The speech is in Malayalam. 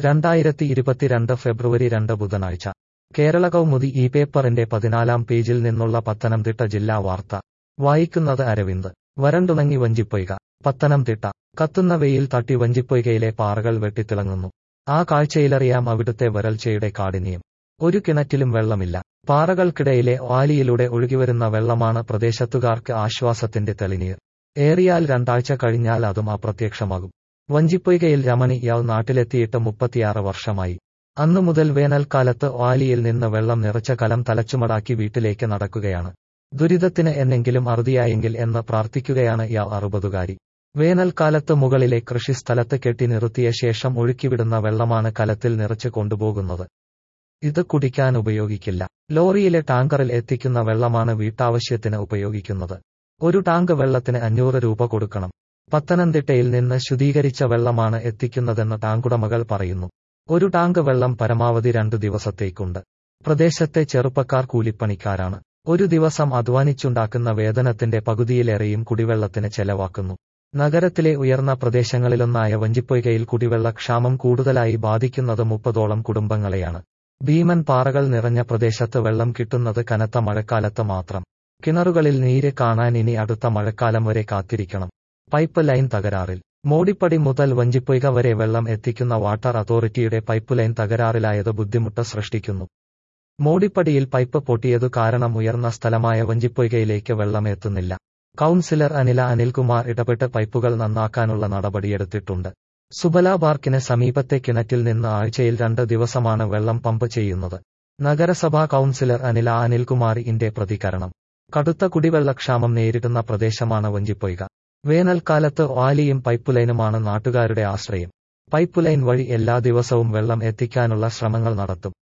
രണ്ടായിരത്തി ഇരുപത്തിരണ്ട് ഫെബ്രുവരി രണ്ട് ബുധനാഴ്ച കേരള കൗമുദി ഈ പേപ്പറിന്റെ പതിനാലാം പേജിൽ നിന്നുള്ള പത്തനംതിട്ട ജില്ലാ വാർത്ത വായിക്കുന്നത് അരവിന്ദ് വരണ്ടുണങ്ങി വഞ്ചിപ്പൊയ്ക പത്തനംതിട്ട കത്തുന്ന വെയിൽ തട്ടി വഞ്ചിപ്പൊയ്കയിലെ പാറകൾ വെട്ടിത്തിളങ്ങുന്നു ആ കാഴ്ചയിലറിയാം അവിടുത്തെ വരൾച്ചയുടെ കാഠിന്യം ഒരു കിണറ്റിലും വെള്ളമില്ല പാറകൾക്കിടയിലെ വാലിയിലൂടെ ഒഴുകിവരുന്ന വെള്ളമാണ് പ്രദേശത്തുകാർക്ക് ആശ്വാസത്തിന്റെ തെളിനീർ ഏറിയാൽ രണ്ടാഴ്ച കഴിഞ്ഞാൽ അതും അപ്രത്യക്ഷമാകും വഞ്ചിപ്പൊയ്കയിൽ രമണി യാവ് നാട്ടിലെത്തിയിട്ട് മുപ്പത്തിയാറ് വർഷമായി അന്നു മുതൽ വേനൽക്കാലത്ത് വാലിയിൽ നിന്ന് വെള്ളം നിറച്ച കലം തലച്ചുമടാക്കി വീട്ടിലേക്ക് നടക്കുകയാണ് ദുരിതത്തിന് എന്നെങ്കിലും അറുതിയായെങ്കിൽ എന്ന് പ്രാർത്ഥിക്കുകയാണ് യാവ് അറുപതുകാരി വേനൽക്കാലത്ത് മുകളിലെ കൃഷിസ്ഥലത്ത് കെട്ടി നിർത്തിയ ശേഷം ഒഴുക്കിവിടുന്ന വെള്ളമാണ് കലത്തിൽ നിറച്ച് കൊണ്ടുപോകുന്നത് ഇത് കുടിക്കാൻ ഉപയോഗിക്കില്ല ലോറിയിലെ ടാങ്കറിൽ എത്തിക്കുന്ന വെള്ളമാണ് വീട്ടാവശ്യത്തിന് ഉപയോഗിക്കുന്നത് ഒരു ടാങ്ക് വെള്ളത്തിന് അഞ്ഞൂറ് രൂപ കൊടുക്കണം പത്തനംതിട്ടയിൽ നിന്ന് ശുദ്ധീകരിച്ച വെള്ളമാണ് എത്തിക്കുന്നതെന്ന് ടാങ്കുടമകൾ പറയുന്നു ഒരു ടാങ്ക് വെള്ളം പരമാവധി രണ്ടു ദിവസത്തേക്കുണ്ട് പ്രദേശത്തെ ചെറുപ്പക്കാർ കൂലിപ്പണിക്കാരാണ് ഒരു ദിവസം അധ്വാനിച്ചുണ്ടാക്കുന്ന വേതനത്തിന്റെ പകുതിയിലേറെയും കുടിവെള്ളത്തിന് ചെലവാക്കുന്നു നഗരത്തിലെ ഉയർന്ന പ്രദേശങ്ങളിലൊന്നായ വഞ്ചിപ്പൊയ്കയിൽ കുടിവെള്ളക്ഷാമം കൂടുതലായി ബാധിക്കുന്നത് മുപ്പതോളം കുടുംബങ്ങളെയാണ് ഭീമൻ പാറകൾ നിറഞ്ഞ പ്രദേശത്ത് വെള്ളം കിട്ടുന്നത് കനത്ത മഴക്കാലത്ത് മാത്രം കിണറുകളിൽ നീര് കാണാൻ ഇനി അടുത്ത മഴക്കാലം വരെ കാത്തിരിക്കണം പൈപ്പ് ലൈൻ തകരാറിൽ മോടിപ്പടി മുതൽ വഞ്ചിപ്പൊയ്ക വരെ വെള്ളം എത്തിക്കുന്ന വാട്ടർ അതോറിറ്റിയുടെ പൈപ്പ് ലൈൻ തകരാറിലായത് ബുദ്ധിമുട്ട് സൃഷ്ടിക്കുന്നു മോടിപ്പടിയിൽ പൈപ്പ് പൊട്ടിയതു കാരണം ഉയർന്ന സ്ഥലമായ വഞ്ചിപ്പൊയ്കയിലേക്ക് വെള്ളം എത്തുന്നില്ല കൌൺസിലർ അനില അനിൽകുമാർ ഇടപെട്ട് പൈപ്പുകൾ നന്നാക്കാനുള്ള നടപടിയെടുത്തിട്ടുണ്ട് സുബല പാർക്കിന് സമീപത്തെ കിണറ്റിൽ നിന്ന് ആഴ്ചയിൽ രണ്ട് ദിവസമാണ് വെള്ളം പമ്പ് ചെയ്യുന്നത് നഗരസഭാ കൌൺസിലർ അനില അനിൽകുമാറിന്റെ പ്രതികരണം കടുത്ത കുടിവെള്ളക്ഷാമം നേരിടുന്ന പ്രദേശമാണ് വഞ്ചിപ്പൊയ്ക വേനൽക്കാലത്ത് വാലിയും പൈപ്പുലൈനുമാണ് നാട്ടുകാരുടെ ആശ്രയം പൈപ്പുലൈൻ വഴി എല്ലാ ദിവസവും വെള്ളം എത്തിക്കാനുള്ള ശ്രമങ്ങൾ നടത്തും